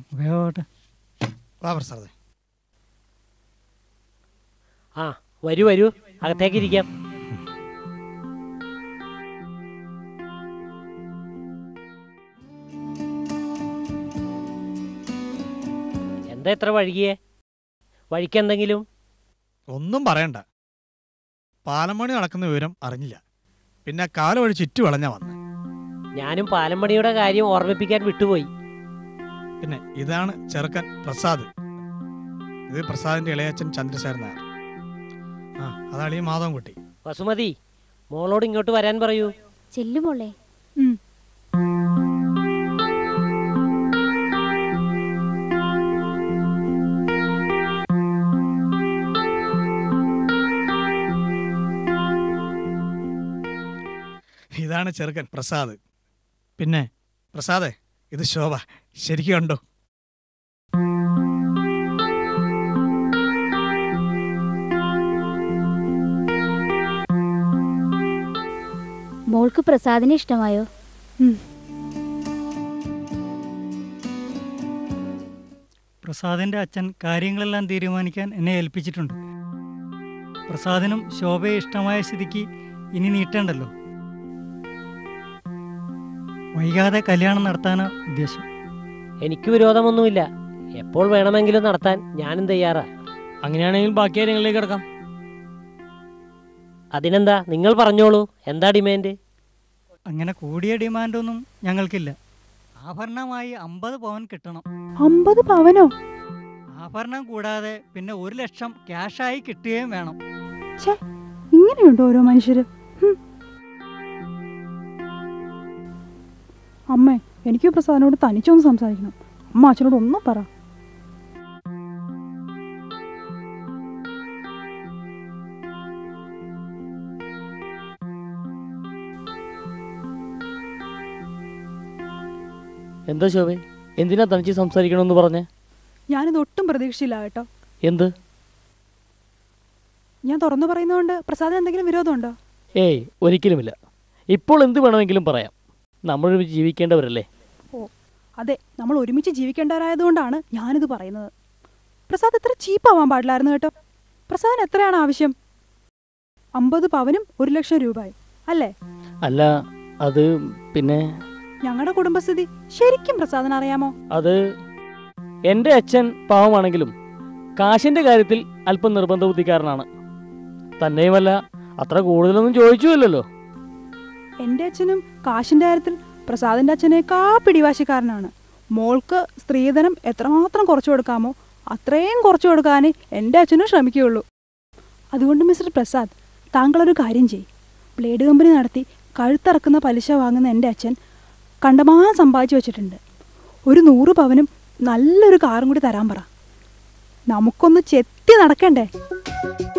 വേഗമാവട്ടെ വാ പ്രസാദേ ആ വരൂ വരൂ അകത്തേക്ക് ഇരിക്കാം എന്താ ഇത്ര വഴുകിയേ വഴിക്കെന്തെങ്കിലും ഒന്നും പറയണ്ട പാലമണി നടക്കുന്ന വിവരം അറിഞ്ഞില്ല പിന്നെ കാല വഴി ചുറ്റു വളഞ്ഞാ വന്ന് ഞാനും പാലമ്പണിയുടെ കാര്യം ഓർമ്മിപ്പിക്കാൻ വിട്ടുപോയി പിന്നെ ഇതാണ് ചെറുക്കൻ പ്രസാദ് ഇത് പ്രസാദിന്റെ ഇളയച്ചൻ ചന്ദ്രശേഖരൻ നായർ ആ അതാണ് ഈ മാധവൻകുട്ടി വസുമതി മോളോട് ഇങ്ങോട്ട് വരാൻ പറയൂ ചെല്ലുമോളെ ഇതാണ് ചെറുക്കൻ പ്രസാദ് പിന്നെ പ്രസാദേ ഇത് ശോഭ ശരിക്കും കണ്ടോ മോൾക്ക് പ്രസാദിനെ ഇഷ്ടമായോ പ്രസാദിൻ്റെ അച്ഛൻ കാര്യങ്ങളെല്ലാം തീരുമാനിക്കാൻ എന്നെ ഏൽപ്പിച്ചിട്ടുണ്ട് പ്രസാദിനും ശോഭയെ ഇഷ്ടമായ സ്ഥിതിക്ക് ഇനി നീട്ടേണ്ടല്ലോ വൈകാതെ കല്യാണം നടത്താനാണ് ഉദ്ദേശം എനിക്ക് വിരോധമൊന്നുമില്ല എപ്പോൾ വേണമെങ്കിലും നടത്താൻ ഞാനും തയ്യാറാ അങ്ങനെയാണെങ്കിൽ ബാക്കി കാര്യങ്ങളിലേക്ക് കിടക്കാം അതിനെന്താ നിങ്ങൾ പറഞ്ഞോളൂ എന്താ ഡിമാൻഡ് അങ്ങനെ കൂടിയ ഡിമാൻഡൊന്നും ഞങ്ങൾക്കില്ല ആഭരണമായി അമ്പത് പവൻ കിട്ടണം അമ്പത് പവനോ ആഭരണം കൂടാതെ പിന്നെ ഒരു ലക്ഷം ക്യാഷായി കിട്ടുകയും വേണം ഛേ ഇങ്ങനെയുണ്ടോ ഓരോ മനുഷ്യര് ഹും. അമ്മേ എനിക്ക് പ്രസാദിനോട് തനിച്ചൊന്ന് സംസാരിക്കണം അമ്മ അച്ഛനോട് ഒന്നും പറ എന്താ ശോഭേ എന്തിനാ തനിച്ച് സംസാരിക്കണമെന്ന് പറഞ്ഞേ ഞാനിത് ഒട്ടും പ്രതീക്ഷിച്ചില്ല കേട്ടോ എന്ത് ഞാൻ തുറന്നു പറയുന്നതുകൊണ്ട് പ്രസാദിന് എന്തെങ്കിലും വിരോധമുണ്ടോ ഏയ് ഒരിക്കലുമില്ല ഇപ്പോൾ എന്ത് വേണമെങ്കിലും പറയാം നമ്മൾ ജീവിക്കേണ്ടവരല്ലേ ഓ അതെ നമ്മൾ ഒരുമിച്ച് ജീവിക്കേണ്ടവരായതുകൊണ്ടാണ് ഞാനിത് പറയുന്നത് പ്രസാദ് ഇത്ര ചീപ്പാവാൻ പാടില്ലായിരുന്നു കേട്ടോ പ്രസാദിന് എത്രയാണ് ആവശ്യം അമ്പത് പവനും ഒരു ലക്ഷം രൂപയും അല്ലേ അല്ല അത് പിന്നെ ഞങ്ങളുടെ കുടുംബസ്ഥിതി ശരിക്കും പ്രസാദിന് അറിയാമോ അത് എൻ്റെ അച്ഛൻ പാവമാണെങ്കിലും കാശിൻ്റെ കാര്യത്തിൽ അല്പം നിർബന്ധ ബുദ്ധിക്കാരനാണ് തന്നെയുമല്ല അത്ര കൂടുതലൊന്നും ചോദിച്ചുമില്ലല്ലോ എൻ്റെ അച്ഛനും കാശിൻ്റെ കാര്യത്തിൽ പ്രസാദിൻ്റെ അച്ഛനേക്കാ പിടിവാശിക്കാരനാണ് മോൾക്ക് സ്ത്രീധനം എത്രമാത്രം കുറച്ചു കൊടുക്കാമോ അത്രയും കുറച്ചു കൊടുക്കാനേ എൻ്റെ അച്ഛനും ശ്രമിക്കുകയുള്ളൂ അതുകൊണ്ട് മിസ്റ്റർ പ്രസാദ് താങ്കളൊരു കാര്യം ചെയ്യും ബ്ലേഡ് കമ്പനി നടത്തി കഴുത്തിറക്കുന്ന പലിശ വാങ്ങുന്ന എൻ്റെ അച്ഛൻ കണ്ടമാനം സമ്പാദിച്ചു വെച്ചിട്ടുണ്ട് ഒരു നൂറ് പവനും നല്ലൊരു കാറും കൂടി തരാൻ പറ നമുക്കൊന്ന് ചെത്തി നടക്കണ്ടേ